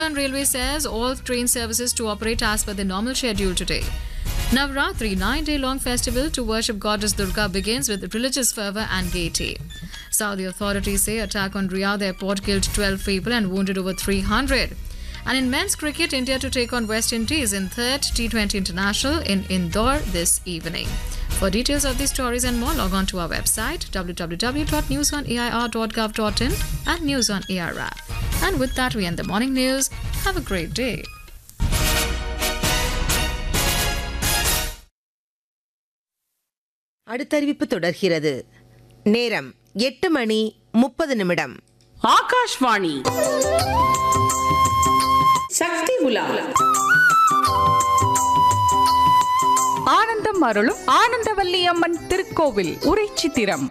Western Railway says all train services to operate as per the normal schedule today. Navratri, nine-day long festival to worship goddess Durga begins with religious fervor and gaiety. Saudi authorities say attack on Riyadh airport killed 12 people and wounded over 300. And in men's cricket, India to take on West Indies in third T20 International in Indore this evening. For details of these stories and more, log on to our website www.newsonair.gov.in and News on AR app. And with that, we end the morning news. Have a great day. அடுத்தறிவிப்பு தொடர்கிறது நேரம் எட்டு மணி முப்பது நிமிடம் ஆகாஷ்வாணி சக்தி உலா ஆனந்தம் அருளும் ஆனந்தவல்லி அம்மன் திருக்கோவில் உரை சித்திரம்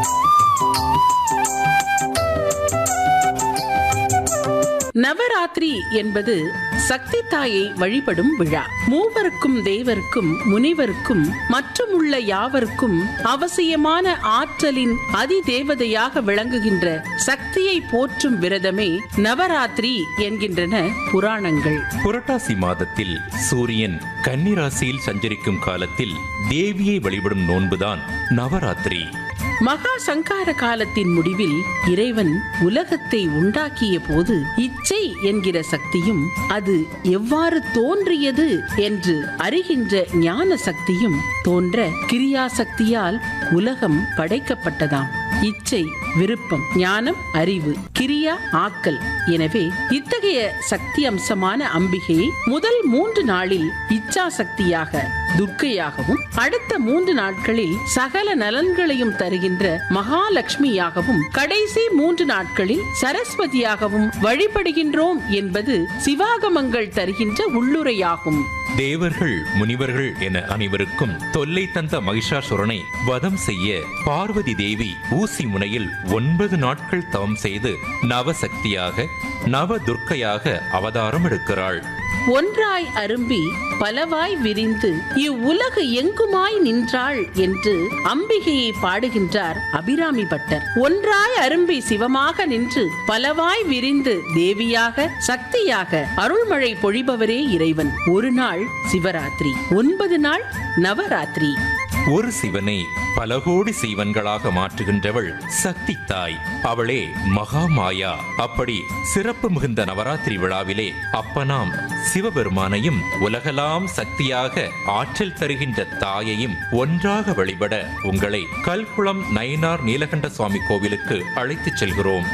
நவராத்திரி என்பது சக்தி தாயை வழிபடும் விழா மூவருக்கும் தேவருக்கும் முனிவருக்கும் மற்றும் உள்ள யாவருக்கும் அவசியமான ஆற்றலின் அதி தேவதையாக விளங்குகின்ற சக்தியை போற்றும் விரதமே நவராத்திரி என்கின்றன புராணங்கள் புரட்டாசி மாதத்தில் சூரியன் கன்னிராசியில் சஞ்சரிக்கும் காலத்தில் தேவியை வழிபடும் நோன்புதான் நவராத்திரி மகா சங்கார காலத்தின் முடிவில் இறைவன் உலகத்தை உண்டாக்கிய போது இச்சை என்கிற சக்தியும் அது எவ்வாறு தோன்றியது என்று அறிகின்ற ஞான சக்தியும் தோன்ற கிரியா சக்தியால் உலகம் படைக்கப்பட்டதாம் இச்சை விருப்பம் ஞானம் அறிவு கிரியா ஆக்கல் எனவே இத்தகைய சக்தி அம்சமான அம்பிகையை முதல் மூன்று நாளில் இச்சா சக்தியாக துர்க்கையாகவும் அடுத்த மூன்று நாட்களில் சகல நலன்களையும் தருகின்ற மகாலட்சுமியாகவும் கடைசி மூன்று நாட்களில் சரஸ்வதியாகவும் வழிபடுகின்றோம் என்பது சிவாகமங்கள் தருகின்ற உள்ளுரையாகும் தேவர்கள் முனிவர்கள் என அனைவருக்கும் தொல்லை தந்த மகிஷாசுரனை வதம் செய்ய பார்வதி தேவி ஊசி முனையில் ஒன்பது நாட்கள் தவம் செய்து நவசக்தியாக நவ துர்க்கையாக அவதாரம் எடுக்கிறாள் ஒன்றாய் அரும்பி பலவாய் விரிந்து இவ்வுலகு எங்குமாய் நின்றாள் என்று அம்பிகையை பாடுகின்றார் அபிராமி பட்டர் ஒன்றாய் அரும்பி சிவமாக நின்று பலவாய் விரிந்து தேவியாக சக்தியாக அருள்மழை பொழிபவரே இறைவன் ஒரு நாள் சிவராத்திரி ஒன்பது நாள் நவராத்திரி ஒரு சிவனை பல கோடி சீவன்களாக மாற்றுகின்றவள் சக்தி தாய் அவளே மகாமாயா அப்படி சிறப்பு மிகுந்த நவராத்திரி விழாவிலே அப்பனாம் சிவபெருமானையும் உலகலாம் சக்தியாக ஆற்றல் தருகின்ற தாயையும் ஒன்றாக வழிபட உங்களை கல்குளம் நயினார் நீலகண்ட சுவாமி கோவிலுக்கு அழைத்துச் செல்கிறோம்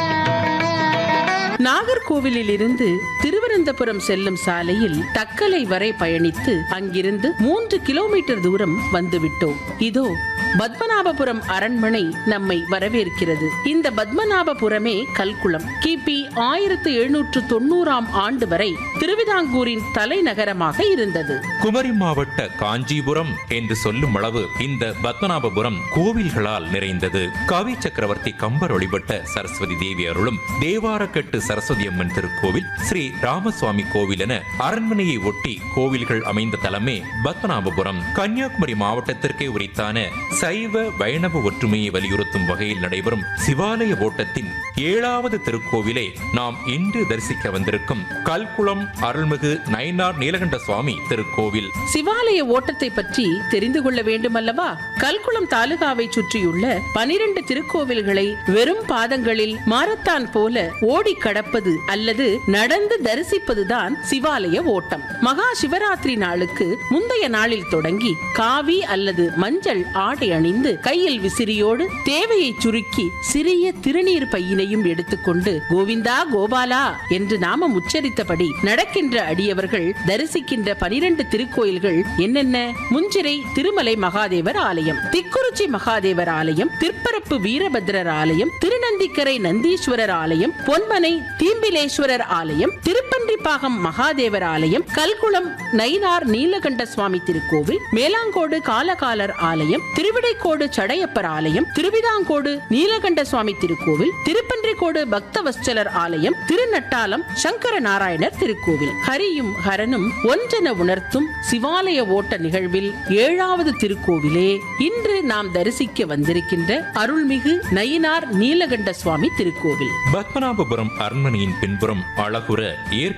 நாகர்கோவிலில் இருந்து திருவனந்தபுரம் செல்லும் சாலையில் தக்கலை வரை பயணித்து அங்கிருந்து மூன்று கிலோமீட்டர் தூரம் வந்துவிட்டோம் இதோ பத்மநாபபுரம் அரண்மனை நம்மை வரவேற்கிறது இந்த பத்மநாபபுரமே கல்குளம் கிபி ஆயிரத்து எழுநூற்று தொண்ணூறாம் ஆண்டு வரை திருவிதாங்கூரின் தலைநகரமாக இருந்தது குமரி மாவட்ட காஞ்சிபுரம் என்று சொல்லும் அளவு இந்த பத்மநாபபுரம் கோவில்களால் நிறைந்தது கவி சக்கரவர்த்தி கம்பர் வழிபட்ட சரஸ்வதி தேவி அருளும் தேவாரக்கட்டு சரஸ்வதி அம்மன் திருக்கோவில் ஸ்ரீ ராமசுவாமி கோவில் என அரண்மனையை ஒட்டி கோவில்கள் அமைந்த தலமே பத்மநாபபுரம் கன்னியாகுமரி மாவட்டத்திற்கே உரித்தான சைவ வைணவ ஒற்றுமையை வலியுறுத்தும் வகையில் நடைபெறும் சிவாலய ஓட்டத்தின் ஏழாவது திருக்கோவிலை நாம் இன்று தரிசிக்க வந்திருக்கும் கல்குளம் அருள்மிகு நயினார் நீலகண்ட சுவாமி திருக்கோவில் சிவாலய ஓட்டத்தை பற்றி தெரிந்து கொள்ள வேண்டும் அல்லவா கல்குளம் தாலுகாவை சுற்றியுள்ள பனிரெண்டு திருக்கோவில்களை வெறும் பாதங்களில் மாரத்தான் போல ஓடி கடப்பது அல்லது நடந்து தரிசிப்பதுதான் சிவாலய ஓட்டம் மகா சிவராத்திரி நாளுக்கு முந்தைய நாளில் தொடங்கி காவி அல்லது மஞ்சள் ஆடை அணிந்து கையில் விசிறியோடு தேவையை சுருக்கி சிறிய திருநீர் பையினையும் எடுத்துக்கொண்டு கோவிந்தா கோபாலா என்று நாமம் உச்சரித்தபடி நடக்கின்ற அடியவர்கள் தரிசிக்கின்ற பனிரெண்டு திருக்கோயில்கள் என்னென்ன முஞ்சிரை திருமலை மகாதேவர் ஆலயம் திக்குறிச்சி மகாதேவர் ஆலயம் திருப்பரப்பு வீரபத்ரர் ஆலயம் திருநந்திக்கரை நந்தீஸ்வரர் ஆலயம் பொன்மனை தீம்பிலேஸ்வரர் ஆலயம் திருப்பன்றிப்பாகம் மகாதேவர் ஆலயம் கல்குளம் நயினார் நீலகண்ட சுவாமி திருக்கோவில் மேலாங்கோடு காலகாலர் ஆலயம் திருவிடைக்கோடு சடையப்பர் ஆலயம் திருவிதாங்கோடு நீலகண்ட சுவாமி திருக்கோவில் திருப்பன்றிக்கோடு பக்தவஸ்சலர் ஆலயம் திருநட்டாலம் சங்கர நாராயணர் திருக்கோவில் ஹரியும் ஹரனும் ஒன்றென உணர்த்தும் சிவாலய ஓட்ட நிகழ்வில் ஏழாவது திருக்கோவிலே இன்று நாம் தரிசிக்க வந்திருக்கின்ற அருள்மிகு நயினார் நீலகண்ட சுவாமி திருக்கோவில் பத்மநாபபுரம் அருண் அரண்மனையின் பின்புறம் அழகுற ஏர்